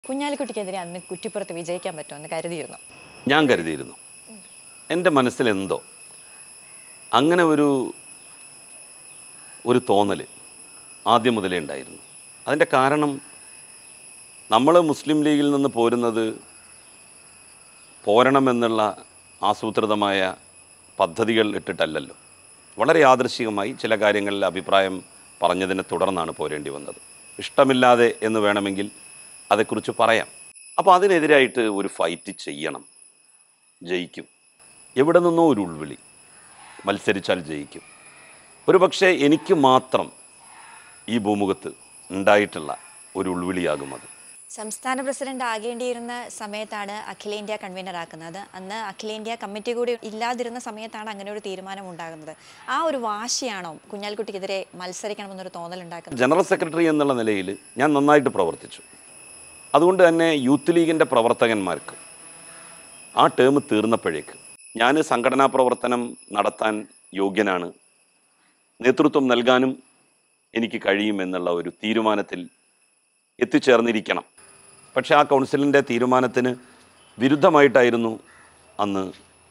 കുഞ്ഞാലിക്കുട്ടിക്കെതിരെ അന്ന് കുറ്റിപ്പുറത്ത് വിജയിക്കാൻ പറ്റുമെന്ന് കരുതിയിരുന്നു ഞാൻ കരുതിയിരുന്നു എൻ്റെ മനസ്സിൽ എന്തോ അങ്ങനെ ഒരു ഒരു തോന്നൽ ആദ്യം മുതലേ ഉണ്ടായിരുന്നു അതിൻ്റെ കാരണം നമ്മൾ മുസ്ലിം ലീഗിൽ നിന്ന് പോരുന്നത് പോരണമെന്നുള്ള ആസൂത്രിതമായ പദ്ധതികൾ ഇട്ടിട്ടല്ലല്ലോ വളരെ യാദൃശികമായി ചില കാര്യങ്ങളിൽ അഭിപ്രായം പറഞ്ഞതിനെ തുടർന്നാണ് പോരേണ്ടി വന്നത് ഇഷ്ടമില്ലാതെ എന്ന് വേണമെങ്കിൽ അതേക്കുറിച്ച് പറയാം അപ്പോൾ അതിനെതിരായിട്ട് ഒരു ഫൈറ്റ് ചെയ്യണം ജയിക്കും എവിടെ നിന്നോ ഒരു ഉൾവിളി മത്സരിച്ചാൽ ജയിക്കും ഒരു പക്ഷേ എനിക്ക് മാത്രം ഈ ഭൂമുഖത്ത് ഉണ്ടായിട്ടുള്ള ഒരു ഉൾവിളിയാകും അത് സംസ്ഥാന പ്രസിഡന്റ് ആകേണ്ടിയിരുന്ന സമയത്താണ് അഖിലേന്ത്യാ കൺവീനർ ആക്കുന്നത് അന്ന് അഖിലേന്ത്യാ കമ്മിറ്റി കൂടി ഇല്ലാതിരുന്ന സമയത്താണ് അങ്ങനെ ഒരു തീരുമാനം ഉണ്ടാകുന്നത് ആ ഒരു വാശിയാണോ കുഞ്ഞാലിക്കുട്ടിക്കെതിരെ മത്സരിക്കണമെന്നൊരു തോന്നൽ ഉണ്ടാക്കുന്നത് ജനറൽ സെക്രട്ടറി എന്നുള്ള നിലയിൽ ഞാൻ നന്നായിട്ട് പ്രവർത്തിച്ചു അതുകൊണ്ട് തന്നെ യൂത്ത് ലീഗിൻ്റെ പ്രവർത്തകന്മാർക്ക് ആ ടേം തീർന്നപ്പോഴേക്ക് ഞാൻ സംഘടനാ പ്രവർത്തനം നടത്താൻ യോഗ്യനാണ് നേതൃത്വം നൽകാനും എനിക്ക് കഴിയുമെന്നുള്ള ഒരു തീരുമാനത്തിൽ എത്തിച്ചേർന്നിരിക്കണം പക്ഷേ ആ കൗൺസിലിൻ്റെ തീരുമാനത്തിന് വിരുദ്ധമായിട്ടായിരുന്നു അന്ന്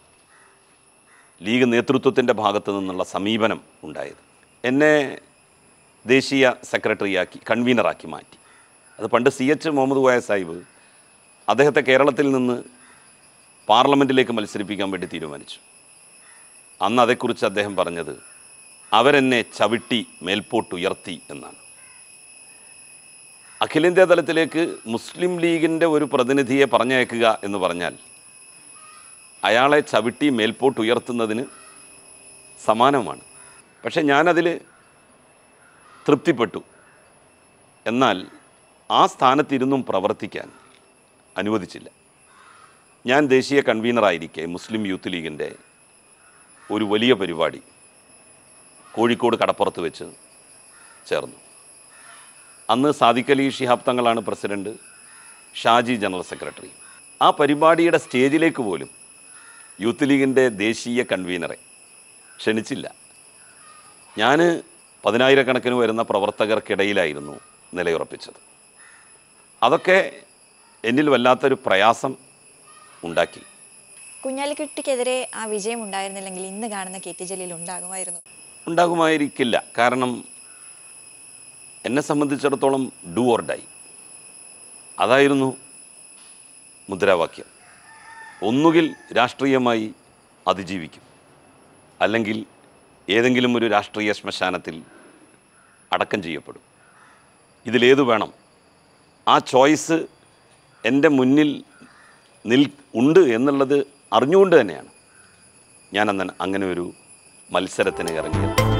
ലീഗ് നേതൃത്വത്തിൻ്റെ ഭാഗത്തു നിന്നുള്ള സമീപനം ഉണ്ടായത് എന്നെ ദേശീയ സെക്രട്ടറിയാക്കി കൺവീനറാക്കി മാറ്റി അത് പണ്ട് സി എച്ച് മുഹമ്മദ് കോയ സാഹിബ് അദ്ദേഹത്തെ കേരളത്തിൽ നിന്ന് പാർലമെൻറ്റിലേക്ക് മത്സരിപ്പിക്കാൻ വേണ്ടി തീരുമാനിച്ചു അന്ന് അതേക്കുറിച്ച് അദ്ദേഹം പറഞ്ഞത് അവരെന്നെ ചവിട്ടി മേൽപോട്ടുയർത്തി എന്നാണ് അഖിലേന്ത്യാ തലത്തിലേക്ക് മുസ്ലിം ലീഗിൻ്റെ ഒരു പ്രതിനിധിയെ പറഞ്ഞയക്കുക എന്ന് പറഞ്ഞാൽ അയാളെ ചവിട്ടി മേൽപോട്ടുയർത്തുന്നതിന് സമാനമാണ് പക്ഷെ ഞാനതിൽ തൃപ്തിപ്പെട്ടു എന്നാൽ ആ സ്ഥാനത്തിരുന്നും പ്രവർത്തിക്കാൻ അനുവദിച്ചില്ല ഞാൻ ദേശീയ കൺവീനറായിരിക്കെ മുസ്ലിം യൂത്ത് ലീഗിൻ്റെ ഒരു വലിയ പരിപാടി കോഴിക്കോട് കടപ്പുറത്ത് വെച്ച് ചേർന്നു അന്ന് സാദിഖ് അലി ഷിഹാബ് തങ്ങളാണ് പ്രസിഡന്റ് ഷാജി ജനറൽ സെക്രട്ടറി ആ പരിപാടിയുടെ സ്റ്റേജിലേക്ക് പോലും യൂത്ത് ലീഗിൻ്റെ ദേശീയ കൺവീനറെ ക്ഷണിച്ചില്ല ഞാൻ പതിനായിരക്കണക്കിന് വരുന്ന പ്രവർത്തകർക്കിടയിലായിരുന്നു നിലയുറപ്പിച്ചത് അതൊക്കെ എന്നിൽ വല്ലാത്തൊരു പ്രയാസം ഉണ്ടാക്കി കുഞ്ഞാലിക്കുട്ടിക്കെതിരെ ആ വിജയം ഉണ്ടായിരുന്നില്ലെങ്കിൽ ഇന്ന് കാണുന്ന കെ ടി ജലീൽ ഉണ്ടാകുമായിരുന്നു ഉണ്ടാകുമായിരിക്കില്ല കാരണം എന്നെ സംബന്ധിച്ചിടത്തോളം ഡു ഓർ ഡൈ അതായിരുന്നു മുദ്രാവാക്യം ഒന്നുകിൽ രാഷ്ട്രീയമായി അതിജീവിക്കും അല്ലെങ്കിൽ ഏതെങ്കിലും ഒരു രാഷ്ട്രീയ ശ്മശാനത്തിൽ അടക്കം ചെയ്യപ്പെടും ഇതിലേതു വേണം ആ ചോയ്സ് എൻ്റെ മുന്നിൽ നിൽ ഉണ്ട് എന്നുള്ളത് അറിഞ്ഞുകൊണ്ട് തന്നെയാണ് ഞാൻ അന്ന് അങ്ങനെ ഒരു മത്സരത്തിന് ഇറങ്ങിയത്